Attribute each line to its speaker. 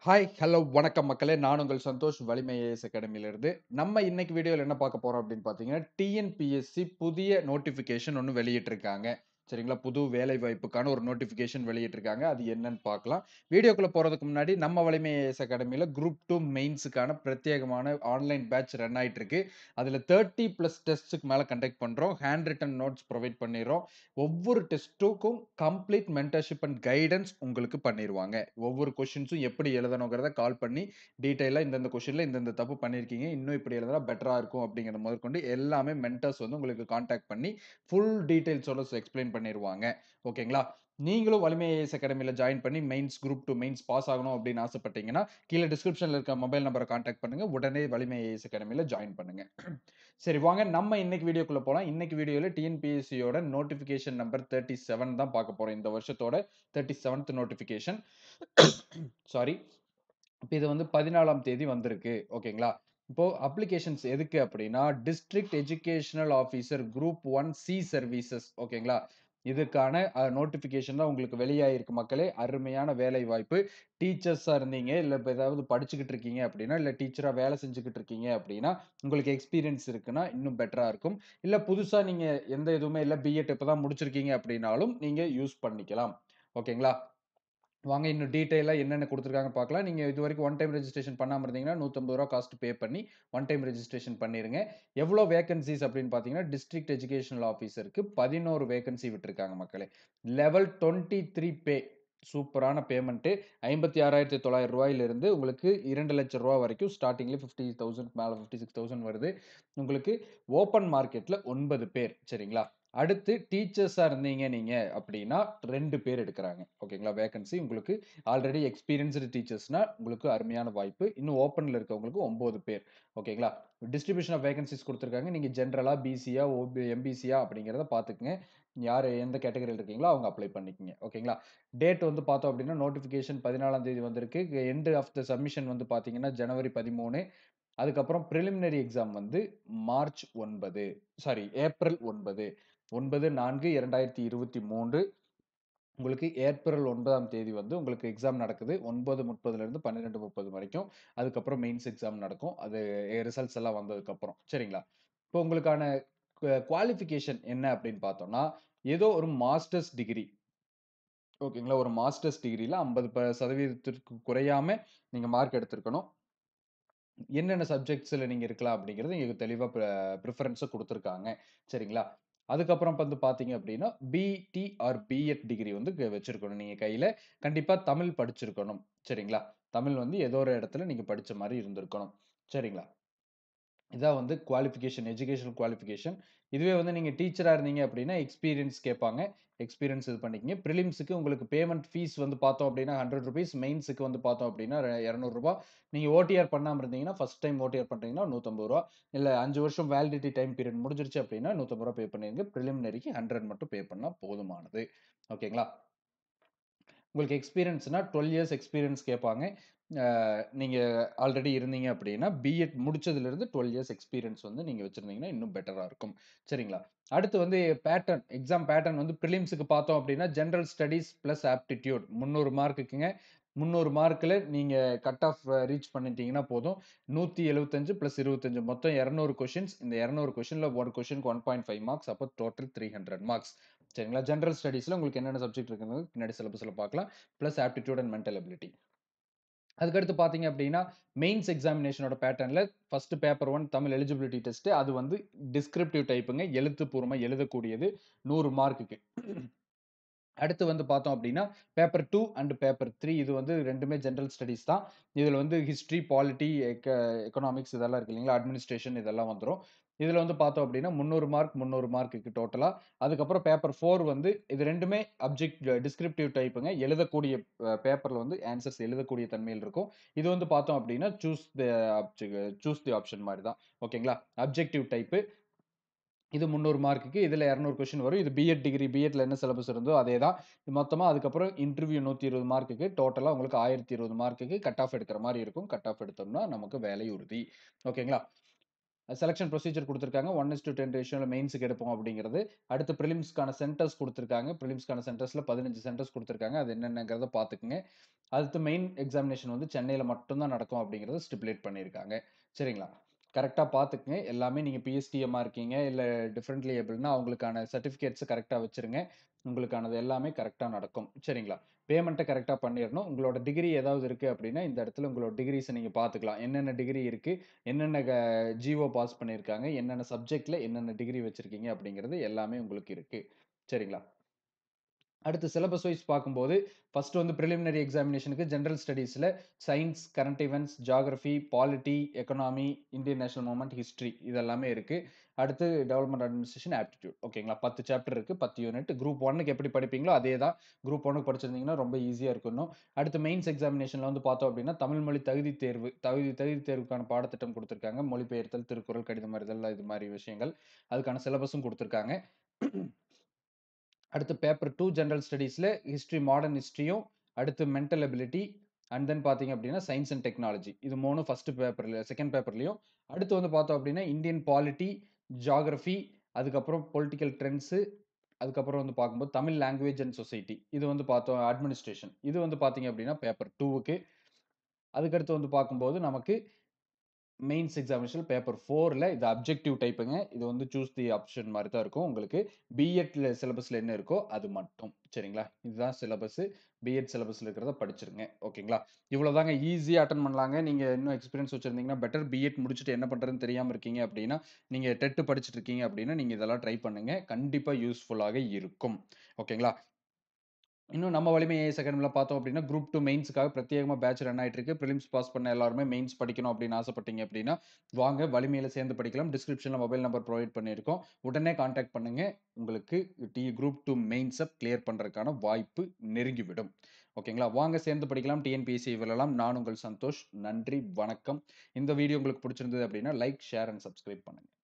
Speaker 1: Hi, hello, வணக்கம் மக்களே! நான் உங்கள் சந்தோஷ் வலிமை ஐஏஎஸ் அகாடமியிலிருந்து. நம்ம இன்னைக்கு வீடியோல என்ன பார்க்க போறோம் அப்படின்னு பார்த்தீங்கன்னா, டிஎன்பிஎஸ்சி புதிய நோட்டிஃபிகேஷன் ஒண்ணு வெளியிட்டிருக்காங்க. சரிங்களா? புது வேலைவாய்ப்புக்கான ஒரு நோட்டிஃபிகேஷன் வெளியிட்டிருக்காங்க. அது என்னன்னு பார்க்கலாம். வீடியோக்குள்ள போறதுக்கு முன்னாடி நம்ம வலிமை ஐஏஎஸ் அகாடமியில குரூப் 2 மெயின்ஸுக்கான பிரத்யேகமான ஆன்லைன் பேட்ச் ரன் ஆயிட்டு இருக்கு. அதுல 30 பிளஸ் டெஸ்ட்ஸ்க்கு மேல கண்டக்ட் பண்றோம். ஹேண்ட் ரிட்டன் நோட்ஸ் ப்ரொவைட் பண்ணிர்றோம். ஒவ்வொரு டெஸ்ட்டுக்கும் கம்ப்ளீட் மென்டர்ஷிப் அண்ட் கைடன்ஸ் உங்களுக்கு பண்ணிருவாங்க. ஒவ்வொரு கொஸ்டின்ஸும் எப்படி எழுதணுங்கிறத கால் பண்ணி டீட்டெயிலா இந்தந்த கொஸ்டின்ல இந்தந்த தப்பு பண்ணியிருக்கீங்க. இன்னும் இப்படி எழுதுனா பெட்டரா இருக்கும் அப்படிங்கிறத முதற்கொண்டு எல்லாமே மென்டர்ஸ் வந்து உங்களுக்கு கான்டாக்ட் பண்ணி ஃபுல் டீட்டெயில்ஸோட எக்ஸ்பிளைன் பண்ணிருவாங்க. ஓகேங்களா? நீங்களும் வலிமை ஐஏஎஸ் அகாடமியில ஜாயின் பண்ணி மெயின்ஸ் குரூப் 2 மெயின்ஸ் பாஸ் ஆகணும் அப்படின்னு ஆசைப்பட்டீங்கன்னா, கீழ டிஸ்கிரிப்ஷன்ல இருக்க மொபைல் நம்பர கான்டாக்ட் பண்ணுங்க. உடனே வலிமை ஐஏஎஸ் அகாடமியில ஜாயின் பண்ணுங்க. சரி வாங்க நம்ம இன்னைக்கு வீடியோக்குள்ள போலாம். இன்னைக்கு வீடியோல டிஎன்பிஎஸ்சியோட நோட்டிஃபிகேஷன் நம்பர் 37 தான் பார்க்க போறோம். இந்த வருஷத்தோட 37த் நோட்டிஃபிகேஷன். சாரி. இப்ப இது வந்து 14ஆம் தேதி வந்திருக்கு. ஓகேங்களா? இப்போ அப்ளிகேஷன்ஸ் எதுக்கு அப்படின்னா, district educational officer group 1 C services ஓகேங்களா? இதுக்கான அ நோட்டிஃபிகேஷன் தான் உங்களுக்கு வெளியாயிருக்கு மக்களே. அருமையான வேலை வாய்ப்பு. டீச்சர்ஸா இருந்தீங்க, இல்ல இப்ப ஏதாவது படிச்சுக்கிட்டு இருக்கீங்க அப்படின்னா, இல்ல டீச்சரா வேலை செஞ்சுகிட்டு இருக்கீங்க அப்படின்னா, உங்களுக்கு எக்ஸ்பீரியன்ஸ் இருக்குன்னா இன்னும் பெட்டரா இருக்கும். இல்ல புதுசா நீங்க எந்த இதுவுமே இல்ல பிஎட் இப்ப தான் முடிச்சிருக்கீங்க அப்படின்னாலும் நீங்க யூஸ் பண்ணிக்கலாம். ஓகேங்களா? வாங்க இன்னும் டீட்டெயிலா என்னென்ன குடுத்துருக்காங்க பார்க்கலாம். நீங்க இதுவரைக்கும் ஒன் டைம் ரெஜிஸ்ட்ரேஷன் பண்ணாம இருந்தீங்கன்னா, ரூ. 150 காஸ்ட் பே பண்ணி ஒன் டைம் ரெஜிஸ்ட்ரேஷன் பண்ணிருங்க. எவ்வளோ வேக்கன்ஸீஸ் அப்படின்னு பார்த்தீங்கன்னா, டிஸ்ட்ரிக்ட் எஜுகேஷனல் ஆஃபீசருக்கு 11 வேக்கன்சி விட்டுருக்காங்க மக்களே. லெவல் 23 பே சூப்பரான பேமெண்ட்டு. ரூ. 56,900 இருந்து உங்களுக்கு ரூ. 2,00,000 வரைக்கும் ஸ்டார்ட்டிங்ல 50,000 மேல 56,000 வருது. உங்களுக்கு ஓப்பன் மார்க்கெட்ல 9 பேர் சரிங்களா? அடுத்து டீச்சர்ஸா இருந்தீங்க நீங்க அப்படின்னா 2 பேர் எடுக்குறாங்க. ஓகேங்களா? வேக்கன்சி உங்களுக்கு ஆல்ரெடி எக்ஸ்பீரியன்ஸ்டு டீச்சர்ஸ்னா உங்களுக்கு அருமையான வாய்ப்பு. இன்னும் ஓப்பன்ல இருக்கவங்களுக்கு 9 பேர். ஓகேங்களா? டிஸ்ட்ரிபியூஷன் ஆஃப் வேக்கன்ஸீஸ் குடுத்துருக்காங்க. நீங்க ஜெனரலா, பிசியா, ஓபி எம்பிசியா அப்படிங்கிறத பார்த்துக்கங்க. யாரு எந்த கேட்டகரில இருக்கீங்களோ அவங்க அப்ளை பண்ணிக்கங்க. ஓகேங்களா? டேட் வந்து பார்த்தோம் அப்படின்னா, நோட்டிஃபிகேஷன் 14ஆம் தேதி வந்திருக்கு. எண்ட் ஆஃப் த சப்மிஷன் வந்து பார்த்தீங்கன்னா, ஜனவரி 13 அதுக்கப்புறம் பிரிலிமினரி எக்ஸாம் வந்து மார்ச் 9 சாரி ஏப்ரல் 9 9/4/2023 உங்களுக்கு ஏப்ரல் 9ஆம் தேதி வந்து உங்களுக்கு எக்ஸாம் நடக்குது. 9:30லிருந்து 12:30 வரைக்கும். அதுக்கப்புறம் மெயின்ஸ் எக்ஸாம் நடக்கும். அது ரிசல்ட்ஸ் எல்லாம் வந்ததுக்கப்புறம். சரிங்களா? இப்போ உங்களுக்கான கு குவாலிஃபிகேஷன் என்ன அப்படின்னு பார்த்தோம்னா, ஏதோ ஒரு மாஸ்டர்ஸ் டிகிரி ஓகேங்களா? ஒரு மாஸ்டர்ஸ் டிகிரில 50% குறையாம நீங்க மார்க் எடுத்திருக்கணும். என்னென்ன சப்ஜெக்ட்ஸ்ல நீங்க இருக்கலாம் அப்படிங்கிறது இங்க தெளிவா ப பிரிஃபரன்ஸ குடுத்துருக்காங்க. சரிங்களா? அதுக்கப்புறம் வந்து பார்த்தீங்க அப்படின்னா, பிடி ஆர் பிஎட் டிகிரி வந்து க வச்சிருக்கணும் நீங்க கையில. கண்டிப்பா தமிழ் படிச்சிருக்கணும். சரிங்களா? தமிழ் வந்து ஏதோ ஒரு இடத்துல நீங்க படிச்ச மாரி இருந்திருக்கணும். சரிங்களா? இதான் வந்து குவாலிஃபிகேஷன் எஜுகேஷனல் குவாலிஃபிகேஷன். இதுவே வந்து நீங்க டீச்சரா இருந்தீங்க அப்படின்னா, எக்ஸ்பீரியன்ஸ் கேட்பாங்க. எக்ஸ்பீரியன்ஸ் இது பண்ணிக்கங்க. பிரிலிம்ஸ்க்கு உங்களுக்கு பேமெண்ட் ஃபீஸ் வந்து பார்த்தோம் அப்படின்னா ரூ. 100 மெயின்ஸ்க்கு வந்து பார்த்தோம் அப்படின்னா ர ரூ. 200 நீங்க ஓடிஆர் பண்ணாம இருந்தீங்கன்னா, ஃபர்ஸ்ட் டைம் ஓடிஆர் பண்றீங்கன்னா ரூ. 150 இல்ல 5 வருஷம் வேலிடிட்டி டைம் பீரியட் முடிஞ்சிருச்சு அப்படின்னா ரூ. 150 பே பண்ணிருங்க. பிரிலிமினரிக்கு 100 மட்டும் பே பண்ணா போதுமானது. ஓகேங்களா? உங்களுக்கு எக்ஸ்பீரியன்ஸ்னா 12 இயர்ஸ் எக்ஸ்பீரியன்ஸ் கேட்பாங்க. அ நீங்க ஆல்ரெடி இருந்தீங்க அப்படின்னா, பிஎட் முடிச்சதிலிருந்து 12 இயர்ஸ் எக்ஸ்பீரியன்ஸ் வந்து நீங்க வச்சிருந்தீங்கன்னா இன்னும் பெட்டரா இருக்கும். சரிங்களா? அடுத்து வந்து பேட்டர்ன் எக்ஸாம் பேட்டர்ன் வந்து பிரிலிம்ஸ்க்கு பார்த்தோம் அப்படின்னா, ஜெனரல் ஸ்டடீஸ் பிளஸ் ஆப்டிட்யூட் 300 மார்க்குக்குங்க. 300 மார்க்ல நீங்க கட் ஆஃப் ரீச் பண்ணிட்டீங்கன்னா போதும். 175 பிளஸ் 25 மொத்தம் 200 கொஸ்டின்ஸ். இந்த 200 கொஸ்டின்ல ஒரு கொஸ்டினுக்கு 1.5 மார்க்ஸ். அப்போ டோட்டல் 300 மார்க்ஸ். சரிங்களா? ஜெனரல் ஸ்டடீஸ்ல உங்களுக்கு என்னென்ன சப்ஜெக்ட் இருக்குன்னு பின்னாடி சிலபஸ்ல பார்க்கலாம். Plus aptitude and mental ability. அதுக்கடுத்து பார்த்தீங்க அப்படின்னா, மெயின்ஸ் எக்ஸாமினேஷனோட பேட்டர்ன்ல first paper 1 Tamil eligibility test. அது வந்து டிஸ்கிரிப்டிவ் டைப்புங்க. எழுத்துப்பூர்வமா எழுதக்கூடியது 100 மார்க்குக்கு. அடுத்து வந்து பார்த்தோம் அப்படின்னா, பேப்பர் 2 அண்ட் பேப்பர் 3 இது வந்து 2மே ஜெனரல் ஸ்டடீஸ் தான். இதுல வந்து ஹிஸ்டரி, பாலிட்டி, எக்க எக்கனாமிக்ஸ் இதெல்லாம் இருக்கு இல்லைங்களா? அட்மினிஸ்ட்ரேஷன் இதெல்லாம் வந்துரும். இதுல வந்து பார்த்தோம் அப்படின்னா 300 மார்க் 300 மார்க்குக்கு டோட்டலா. அதுக்கப்புறம் பேப்பர் 4 வந்து இது 2மே அப்ஜெக்ட் டிஸ்கிரிப்டிவ் டைப்புங்க. எழுதக்கூடிய அ பேப்பர்ல வந்து ஆன்சர்ஸ் எழுதக்கூடிய தன்மையில் இருக்கும். இது வந்து பார்த்தோம் அப்படின்னா, சூஸ் த ஆப்ஜெ சூஸ் தி ஆப்ஷன் மாரி தான். ஓகேங்களா? Objective type. இது 300 மார்க்குக்கு. இதுல 200 கொஸ்டின் வரும். இது பிஎட் டிகிரி பிஎட்ல என்ன சிலபஸ் இருந்தோ அதே தான். மொத்தமா அதுக்கப்புறம் இன்டர்வியூ 120 மார்க்குக்கு. டோட்டலா உங்களுக்கு 1020 மார்க்குக்கு கட் ஆஃப் எடுக்கிற மாரி இருக்கும். கட் ஆஃப் எடுத்தோம்னா நமக்கு வேலை உறுதி. ஓகேங்களா? செலக்ஷன் ப்ரொசீஜர் குடுத்துருக்காங்க. 1:10 ரேஷியோல மெயின்ஸ்க்கு எடுப்போம் அப்படிங்கிறது. அடுத்து பிரிலிம்ஸ்க்கான சென்டர்ஸ் குடுத்துருக்காங்க. பிரிலிம்ஸ்க்கான சென்டர்ஸ்ல 15 சென்டர்ஸ் குடுத்துருக்காங்க. அது என்னென்னங்கிறத பார்த்துக்கங்க. அடுத்து மெயின் எக்ஸாமினேஷன் வந்து சென்னையில மட்டும் தான் நடக்கும் அப்படிங்கிறத ஸ்டிப்புலேட் பண்ணியிருக்காங்க. சரிங்களா? கரெக்ட்டா பார்த்துக்கங்க. எல்லாமே நீங்க பிஎஸ்டிஎம்மா இருக்கீங்க, இல்ல டிஃபரண்ட்லி ஏபிள்னா அவங்களுக்கான சர்டிஃபிகேட்ஸ கரெக்ட்டா வச்சுருங்க. உங்களுக்கானது எல்லாமே கரெக்ட்டா நடக்கும். சரிங்களா? பேமெண்ட்ட கரெக்ட்டா பண்ணிறணும். உங்களோட டிகிரி ஏதாவது இருக்கு அப்படின்னா, இந்த இடத்துல உங்களோட டிகிரீஸ நீங்க பார்த்துக்கலாம். என்னென்ன டிகிரி இருக்கு, என்னென்ன க ஜிஓ பாஸ் பண்ணியிருக்காங்க, என்னென்ன சப்ஜெக்ட்ல என்னென்ன டிகிரி வச்சிருக்கீங்க அப்படிங்கிறது எல்லாமே உங்களுக்கு இருக்கு. சரிங்களா? அடுத்து சிலபஸ் வைஸ் பார்க்கும்போது, ஃபர்ஸ்ட் வந்து பிரிலிமினரி எக்ஸாமினேஷனுக்கு ஜெனரல் ஸ்டடீஸ்ல science, current events, geography, polity, economy, Indian national movement, history இது எல்லாமே இருக்கு. அடுத்து டெவலப்மென்ட் அட்மினிஸ்ட்ரேஷன், ஆப்டிட்யூட் ஓகேங்களா? 10 சாப்டர் இருக்கு. 10 யூனிட். குரூப் 1க்கு எப்படி படிப்பீங்களோ அதே தான். குரூப் 1க்கு படிச்சிருந்தீங்கன்னா ரொம்ப ஈஸியா இருக்கும் இன்னும். அடுத்து மெயின்ஸ் எக்ஸாமினேஷன்ல வந்து பார்த்தோம் அப்படின்னா, தமிழ் மொழி தகுதி தேர்வு தகுதி தகுதி தேர்வுக்கான பாடத்திட்டம் குடுத்துருக்காங்க. மொழிபெயர்த்தல், திருக்குறள், கடிதம் அறிதல் இது மாரி விஷயங்கள். அதுக்கான சிலபஸும் குடுத்துருக்காங்க. அடுத்து பேப்பர் 2 ஜெனரல் ஸ்டடீஸ்ல ஹிஸ்டரி மாடர்ன் ஹிஸ்டரியும், அடுத்து மென்டல் எபிலிட்டி அண்ட் தென் பார்த்தீங்க அப்படின்னா, சயன்ஸ் அண்ட் டெக்னாலஜி. இது 3ம் ஃபர்ஸ்ட் பேப்பர்ல செகண்ட் பேப்பர்லயும். அடுத்து வந்து பார்த்தோம் அப்படின்னா, இந்தியன் பாலிட்டி, ஜியோகிராஃபி அதுக்கப்புறம் பொலிட்டிக்கல் ட்ரெண்ட்ஸு அதுக்கப்புறம் வந்து பார்க்கும்போது தமிழ் லாங்குவேஜ் அண்ட் சொசைட்டி. இது வந்து பார்த்தோம் அட்மினிஸ்ட்ரேஷன். இது வந்து பார்த்தீங்க அப்படின்னா, பேப்பர் 2க்கு. அதுக்கடுத்து வந்து பார்க்கும்போது நமக்கு மெயின்ஸ் எக்ஸாமினேஷன் பேப்பர் 4ல இது அப்ஜெக்டிவ் டைப்புங்க. இது வந்து சூஸ் தி ஆப்ஷன் மாரி தான் இருக்கும் உங்களுக்கு. பிஎட்ல சிலபஸ்ல என்ன இருக்கோ அது மட்டும். சரிங்களா? இதுதான் சிலபஸ். பிஎட் சிலபஸ்ல இருக்கிறத படிச்சிருங்க. ஓகேங்களா? இவ்வளோதாங்க ஈஸியா அட்டெண்ட் பண்ணலாங்க. நீங்க இன்னும் எக்ஸ்பீரியன்ஸ் வச்சிருந்தீங்கன்னா பெட்டர். பிஎட் முடிச்சுட்டு என்ன பண்றதுன்னு தெரியாம இருக்கீங்க அப்படின்னா, நீங்க டெட் படிச்சுட்டு இருக்கீங்க அப்படின்னா, நீங்க இதெல்லாம் ட்ரை பண்ணுங்க. கண்டிப்பா யூஸ்ஃபுல்லாக இருக்கும். ஓகேங்களா? இன்னும் நம்ம வலிமை ஐஏஎஸ் அகாடமில பார்த்தோம் அப்படின்னா, குரூப் 2 மெயின்ஸ்க்காக பிரத்யேகமா பேட்ச் ரன் ஆயிட்டு இருக்கு. பிரிலிம்ஸ் பாஸ் பண்ண எல்லாருமே மெயின்ஸ் படிக்கணும் அப்படின்னு ஆசைப்பட்டீங்க அப்படின்னா, வாங்க வலிமையில சேர்ந்து படிக்கலாம். டிஸ்கிரிப்ஷன்ல மொபைல் நம்பர் புரொவைட் பண்ணியிருக்கோம். உடனே கான்டாக்ட் பண்ணுங்க. உங்களுக்கு டி குரூப் 2 மெயின்ஸ கிளியர் பண்றதுக்கான வாய்ப்பு நெருங்கிவிடும். ஓகேங்களா? வாங்க சேர்ந்து படிக்கலாம். டிஎன்பிஎஸ்சி வெல்லலாம். நான் உங்கள் சந்தோஷ். நன்றி, வணக்கம். இந்த வீடியோ உங்களுக்கு பிடிச்சிருந்தது அப்படின்னா, லைக், ஷேர் அண்ட் சப்ஸ்கிரைப் பண்ணுங்க.